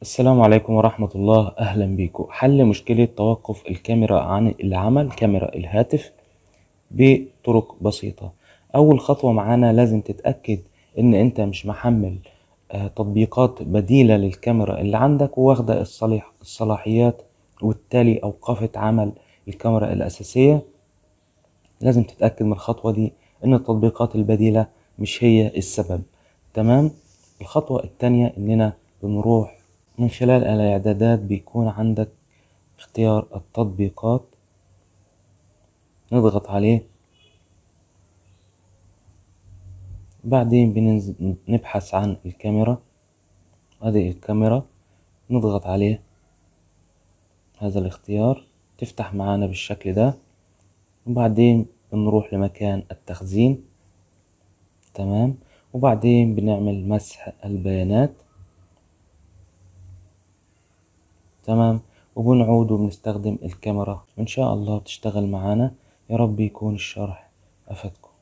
السلام عليكم ورحمة الله أهلا بيكم حل مشكلة توقف الكاميرا عن العمل كاميرا الهاتف بطرق بسيطة أول خطوة معانا لازم تتأكد إن أنت مش محمل آه، تطبيقات بديلة للكاميرا اللي عندك وواخدة الصلاح الصلاحيات وبالتالي أوقفت عمل الكاميرا الأساسية لازم تتأكد من الخطوة دي إن التطبيقات البديلة مش هي السبب تمام الخطوة التانية إننا بنروح من خلال الإعدادات بيكون عندك اختيار التطبيقات نضغط عليه بعدين بننزل نبحث عن الكاميرا هذه الكاميرا نضغط عليه هذا الاختيار تفتح معانا بالشكل ده وبعدين بنروح لمكان التخزين تمام وبعدين بنعمل مسح البيانات تمام وبنعود وبنستخدم الكاميرا وإن شاء الله تشتغل معانا يا رب يكون الشرح أفدكم